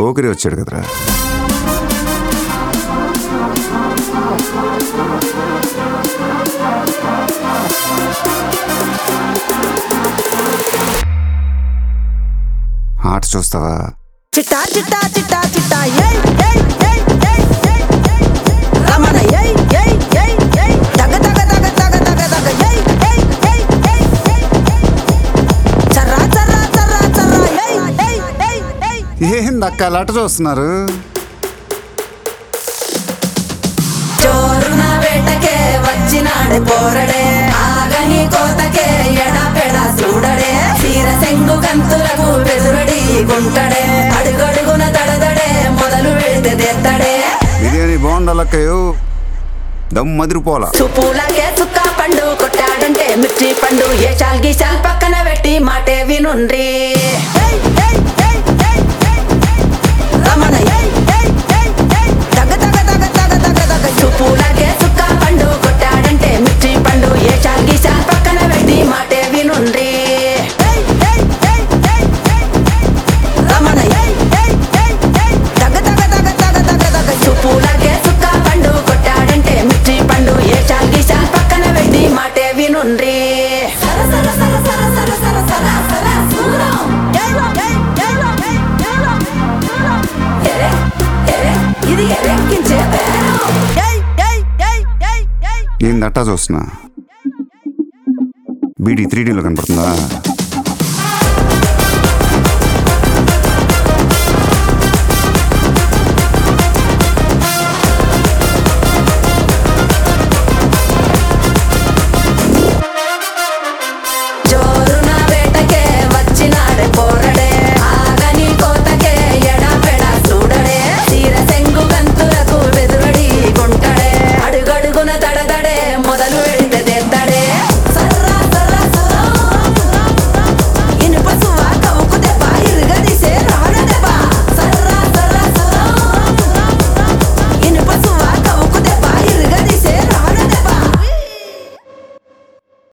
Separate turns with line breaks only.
పోకిరి వచ్చాడు కదరా ఆట చూస్తావా
చిట్టా చిట్టా చిట్టా చిట్టా ఏయ్ ఏయ్ ఏయ్ ఏయ్ ఏయ్ ఏయ్ రమణ ఏయ్ ఏయ్ ఏయ్ ఏయ్ తగ తగ తగ తగ తగ తగ ఏయ్ ఏయ్ ఏయ్ ఏయ్ ఏయ్ చర్రా చర్రా చర్రా చర్రా ఏయ్ ఏయ్ ఏయ్ ఏయ్
ఏంది అక్క అలా ఆట చూస్తున్నారు
చోరున వేటకే వచ్చినాడు పోరడే ఆగని కోతకే ఎడపెడ చూడడే తీర సెంగు కంతులకు బెదురడి గుంటడే అడుగడుగున దడదడే మొదలు వెళితే తెత్తడే
బిర్యానీ బాగుండాలక్కయ్యో దమ్ మదిరిపోలా
చూపులకే చుక్క పండు కొట్టాడంటే మిర్చి పండు ఏ చాల్ గీసాల్ పక్కన పెట్టి మాటే వినుండ్రి రమణ ఏయ్, ఏయ్, ఏయ్, ఏయ్, తగ తగ తగ తగ తగ తగ చూపులకే చుక్క పండు కొట్టాడంటే మిర్చి పండు ఏ చాల్ గీసాల్ పక్కన పెట్టి మాటే వినుండ్రి రమణ ఏయ్, ఏయ్, ఏయ్, ఏయ్, తగ తగ తగ తగ తగ తగ చూపులకే చుక్క పండు కొట్టాడంటే మిర్చి పండు ఏ చాల్ గీసాల్ పక్కన పెట్టి మాటే వినుండ్రి సర సర సర సర సర సర సర సర సూరం ఎరే ఎరే ఇది ఎరెక్కించే బేరం
ఏంది అట్టా చూస్తున్నా బీడీ త్రీ డీలో కనపడుతుందా
జోరున వేటకే వచ్చినాడే పోరడే ఆగని కోతకే ఎడపెడ చూడడే తీర సెంగు గంతులకు బెదురడి గుంటడే అడుగడుగున దడదడే మొదలు